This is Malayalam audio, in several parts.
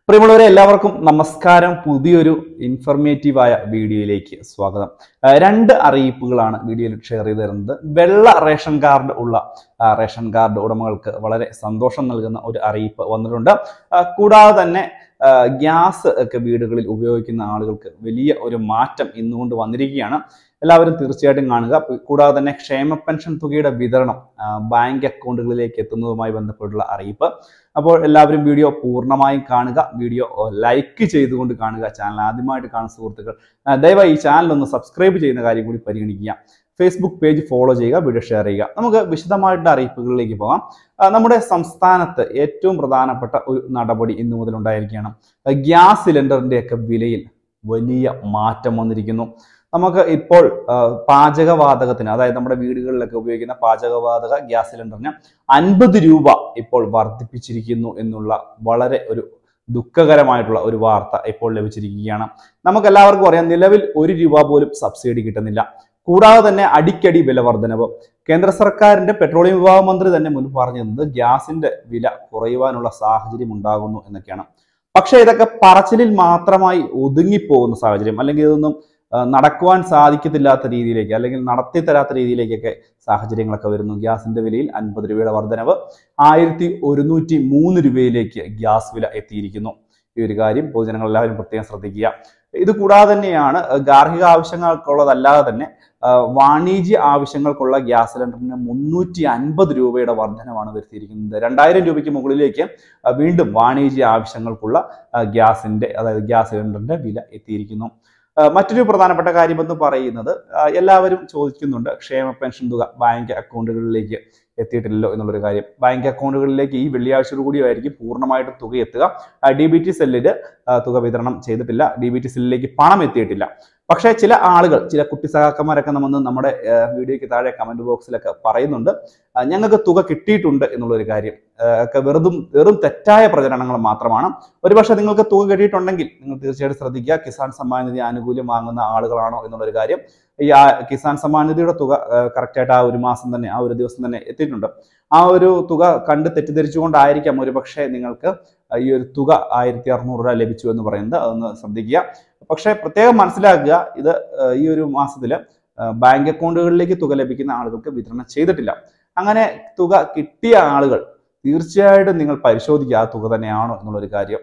പ്രിയമുള്ളവരെ എല്ലാവർക്കും നമസ്കാരം പുതിയൊരു ഇൻഫർമേറ്റീവായ വീഡിയോയിലേക്ക് സ്വാഗതം ആ, രണ്ട് അറിയിപ്പുകളാണ് വീഡിയോയിൽ ഷെയർ ചെയ്ത് തരുന്നത് വെള്ള റേഷൻ കാർഡ് ഉള്ള ആ, റേഷൻ കാർഡ് ഉടമകൾക്ക് വളരെ സന്തോഷം നൽകുന്ന ഒരു അറിയിപ്പ് വന്നിട്ടുണ്ട് ആ, കൂടാതെ തന്നെ ആ, ഗ്യാസ് ഒക്കെ വീടുകളിൽ ഉപയോഗിക്കുന്ന ആളുകൾക്ക് വലിയ ഒരു മാറ്റം ഇന്നുകൊണ്ട് വന്നിരിക്കുകയാണ് എല്ലാവരും തീർച്ചയായിട്ടും കാണുക കൂടാതെ തന്നെ ക്ഷേമ പെൻഷൻ തുകയുടെ വിതരണം ആ, ബാങ്ക് അക്കൗണ്ടുകളിലേക്ക് എത്തുന്നതുമായി ബന്ധപ്പെട്ടുള്ള അറിയിപ്പ് അപ്പോൾ എല്ലാവരും വീഡിയോ പൂർണ്ണമായും കാണുക വീഡിയോ ലൈക്ക് ചെയ്തുകൊണ്ട് കാണുക ചാനൽ ആദ്യമായിട്ട് കാണുന്ന സുഹൃത്തുക്കൾ ആ, ദയവായി ഈ ചാനൽ ഒന്ന് സബ്സ്ക്രൈബ് ചെയ്യുന്ന കാര്യം കൂടി പരിഗണിക്കുക ഫേസ്ബുക്ക് പേജ് ഫോളോ ചെയ്യുക വീഡിയോ ഷെയർ ചെയ്യുക നമുക്ക് വിശദമായിട്ടുള്ള അറിയിപ്പുകളിലേക്ക് പോകാം ആ, നമ്മുടെ സംസ്ഥാനത്ത് ഏറ്റവും പ്രധാനപ്പെട്ട ഒരു നടപടി ഇന്നു മുതൽ ഉണ്ടായിരിക്കുകയാണ് ആ, ഗ്യാസ് സിലിണ്ടറിന്റെ ഒക്കെ വിലയിൽ വലിയ മാറ്റം വന്നിരിക്കുന്നു നമുക്ക് ഇപ്പോൾ ആ, പാചകവാതകത്തിന് അതായത് നമ്മുടെ വീടുകളിലൊക്കെ ഉപയോഗിക്കുന്ന പാചകവാതക ഗ്യാസ് സിലിണ്ടറിന് അൻപത് രൂപ ഇപ്പോൾ വർദ്ധിപ്പിച്ചിരിക്കുന്നു എന്നുള്ള വളരെ ഒരു ദുഃഖകരമായിട്ടുള്ള ഒരു വാർത്ത ഇപ്പോൾ ലഭിച്ചിരിക്കുകയാണ് നമുക്ക് എല്ലാവർക്കും അറിയാം നിലവിൽ ഒരു രൂപ പോലും സബ്സിഡി കിട്ടുന്നില്ല കൂടാതെ തന്നെ അടിക്കടി വില വർധനവ് കേന്ദ്ര സർക്കാരിന്റെ പെട്രോളിയം വിഭാഗ മന്ത്രി തന്നെ മുൻ പറഞ്ഞിരുന്നത് ഗ്യാസിന്റെ വില കുറയുവാനുള്ള സാഹചര്യം ഉണ്ടാകുന്നു എന്നൊക്കെയാണ് പക്ഷേ ഇതൊക്കെ പറച്ചിലിൽ മാത്രമായി ഒതുങ്ങിപ്പോകുന്ന സാഹചര്യം അല്ലെങ്കിൽ ഇതൊന്നും ആ, നടക്കുവാൻ സാധിക്കത്തില്ലാത്ത രീതിയിലേക്ക് അല്ലെങ്കിൽ നടത്തി തരാത്ത രീതിയിലേക്കൊക്കെ സാഹചര്യങ്ങളൊക്കെ വരുന്നു ഗ്യാസിന്റെ വിലയിൽ അൻപത് രൂപയുടെ വർധനവ് ആയിരത്തി ഒരുന്നൂറ്റി മൂന്ന് രൂപയിലേക്ക് ഗ്യാസ് വില എത്തിയിരിക്കുന്നു ഈ ഒരു കാര്യം പൊതുജനങ്ങൾ എല്ലാവരും പ്രത്യേകം ശ്രദ്ധിക്കുക ഇത് കൂടാതെ തന്നെയാണ് ആ, ഗാർഹിക ആവശ്യങ്ങൾക്കുള്ളതല്ലാതെ തന്നെ ആ, വാണിജ്യ ആവശ്യങ്ങൾക്കുള്ള ഗ്യാസ് സിലിണ്ടറിന് മുന്നൂറ്റി അൻപത് രൂപയുടെ വർധനമാണ് വരുത്തിയിരിക്കുന്നത് രണ്ടായിരം രൂപയ്ക്ക് മുകളിലേക്ക് ആ, വീണ്ടും വാണിജ്യ ആവശ്യങ്ങൾക്കുള്ള ആ, ഗ്യാസിന്റെ അതായത് ഗ്യാസ് സിലിണ്ടറിന്റെ വില എത്തിയിരിക്കുന്നു ആ, മറ്റൊരു പ്രധാനപ്പെട്ട കാര്യമെന്ന് പറയുന്നത് ആ, എല്ലാവരും ചോദിക്കുന്നുണ്ട് ക്ഷേമ പെൻഷൻ തുക ബാങ്ക് അക്കൗണ്ടുകളിലേക്ക് എത്തിയിട്ടില്ലല്ലോ എന്നുള്ളൊരു കാര്യം ബാങ്ക് അക്കൗണ്ടുകളിലേക്ക് ഈ വെള്ളിയാഴ്ചയോട് കൂടിയായിരിക്കും പൂർണ്ണമായിട്ടും തുക എത്തുക ഡി ബി ടി സെല്ലിൽ തുക വിതരണം ചെയ്തിട്ടില്ല ഡി ബി ടി സെല്ലിലേക്ക് പണം എത്തിയിട്ടില്ല പക്ഷേ ചില ആളുകൾ ചില കുട്ടി സഹാക്കന്മാരൊക്കെ നമ്മൾ നമ്മുടെ ആ, വീഡിയോയ്ക്ക് താഴെ കമന്റ് ബോക്സിലൊക്കെ പറയുന്നുണ്ട് ആ, ഞങ്ങൾക്ക് തുക കിട്ടിയിട്ടുണ്ട് എന്നുള്ളൊരു കാര്യം ആ, ഒക്കെ വെറുതും വെറും തെറ്റായ പ്രചരണങ്ങൾ മാത്രമാണ് ഒരുപക്ഷെ നിങ്ങൾക്ക് തുക കിട്ടിയിട്ടുണ്ടെങ്കിൽ നിങ്ങൾ തീർച്ചയായിട്ടും ശ്രദ്ധിക്കുക കിസാൻ സമ്മാൻ നിധി ആനുകൂല്യം വാങ്ങുന്ന ആളുകളാണോ എന്നുള്ളൊരു കാര്യം ഈ ആ കിസാൻ സമ്മാൻ നിധിയുടെ തുക കറക്റ്റായിട്ട് ആ ഒരു മാസം തന്നെ ആ ഒരു ദിവസം തന്നെ എത്തിയിട്ടുണ്ട് ആ ഒരു തുക കണ്ട് തെറ്റിദ്ധരിച്ചുകൊണ്ടായിരിക്കാം ഒരു പക്ഷേ നിങ്ങൾക്ക് ഈ ഒരു തുക ആയിരത്തി അറുന്നൂറ് രൂപ ലഭിച്ചു എന്ന് പറയുന്നത് അതൊന്ന് ശ്രദ്ധിക്കുക പക്ഷേ പ്രത്യേകം മനസ്സിലാക്കുക ഇത് ആ, ഈ ഒരു മാസത്തിൽ ബാങ്ക് അക്കൗണ്ടുകളിലേക്ക് തുക ലഭിക്കുന്ന ആളുകൾക്ക് വിതരണം ചെയ്തിട്ടില്ല അങ്ങനെ തുക കിട്ടിയ ആളുകൾ തീർച്ചയായിട്ടും നിങ്ങൾ പരിശോധിക്കുക ആ തുക തന്നെയാണോ എന്നുള്ളൊരു കാര്യം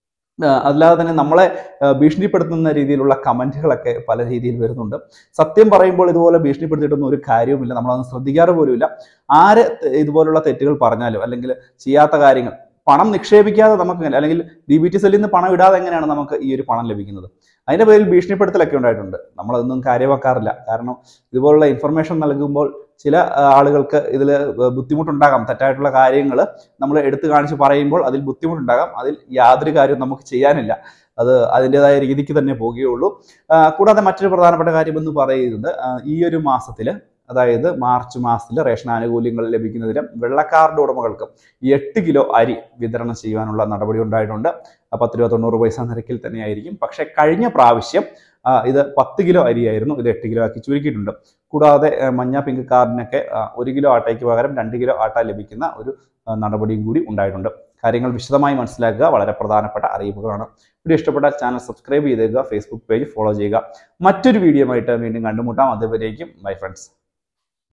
ആ, അല്ലാതെ തന്നെ നമ്മളെ ആ, ഭീഷണിപ്പെടുത്തുന്ന രീതിയിലുള്ള കമന്റുകളൊക്കെ പല രീതിയിൽ വരുന്നുണ്ട് സത്യം പറയുമ്പോൾ ഇതുപോലെ ഭീഷണിപ്പെടുത്തിയിട്ടൊന്നും ഒരു കാര്യവുമില്ല നമ്മളതൊന്നും ശ്രദ്ധിക്കാറ് പോലുമില്ല ആര് ത- ഇതുപോലുള്ള തെറ്റുകൾ പറഞ്ഞാലും അല്ലെങ്കിൽ ചെയ്യാത്ത കാര്യങ്ങൾ പണം നിക്ഷേപിക്കാതെ നമുക്ക് എങ്ങനെ- അല്ലെങ്കിൽ ഡി ബി ടി സെല്ലിൽ നിന്ന് പണം ഇടാതെ എങ്ങനെയാണ് നമുക്ക് ഈ ഒരു പണം ലഭിക്കുന്നത് അതിന്റെ പേരിൽ ഭീഷണിപ്പെടുത്തലൊക്കെ ഉണ്ടായിട്ടുണ്ട് നമ്മളതൊന്നും കാര്യമാക്കാറില്ല കാരണം ഇതുപോലുള്ള ഇൻഫർമേഷൻ നൽകുമ്പോൾ ചില ആ, ആളുകൾക്ക് ഇതിൽ ബുദ്ധിമുട്ടുണ്ടാകാം തെറ്റായിട്ടുള്ള കാര്യങ്ങൾ നമ്മൾ എടുത്തു കാണിച്ച് പറയുമ്പോൾ അതിൽ ബുദ്ധിമുട്ടുണ്ടാകാം അതിൽ യാതൊരു കാര്യവും നമുക്ക് ചെയ്യാനില്ല അത് അതിൻ്റെതായ രീതിക്ക് തന്നെ പോവുകയുള്ളൂ ആ, കൂടാതെ മറ്റൊരു പ്രധാനപ്പെട്ട കാര്യം എന്ന് പറയുന്നത് ആ, ഈ ഒരു മാസത്തിൽ അതായത് മാർച്ച് മാസത്തിൽ റേഷൻ ആനുകൂല്യങ്ങൾ ലഭിക്കുന്നതിന് വെള്ളക്കാർഡ് ഉടമകൾക്ക് എട്ട് കിലോ അരി വിതരണം ചെയ്യുവാനുള്ള നടപടി ഉണ്ടായിട്ടുണ്ട് ആ, പത്ത് രൂപ തൊണ്ണൂറ് പൈസ നിരക്കിൽ തന്നെയായിരിക്കും പക്ഷേ കഴിഞ്ഞ പ്രാവശ്യം ആ, ഇത് പത്ത് കിലോ അരിയായിരുന്നു ഇത് എട്ട് കിലോ ആക്കി ചുരുക്കിയിട്ടുണ്ട് കൂടാതെ ആ, മഞ്ഞ പിങ്ക് കാർഡിനൊക്കെ ആ, ഒരു കിലോ ആട്ടയ്ക്ക് പകരം രണ്ട് കിലോ ആട്ട ലഭിക്കുന്ന ഒരു ആ, നടപടിയും കൂടി ഉണ്ടായിട്ടുണ്ട് കാര്യങ്ങൾ വിശദമായി മനസ്സിലാക്കുക വളരെ പ്രധാനപ്പെട്ട അറിയിപ്പുകളാണ് വീഡിയോ ഇഷ്ടപ്പെട്ടാൽ ചാനൽ സബ്സ്ക്രൈബ് ചെയ്തേക്കുക ഫേസ്ബുക്ക് പേജ് ഫോളോ ചെയ്യുക മറ്റൊരു വീഡിയോ ആയിട്ട് വീണ്ടും കണ്ടുമുട്ടാം അതുവരേക്കും ബൈ ഫ്രണ്ട്സ്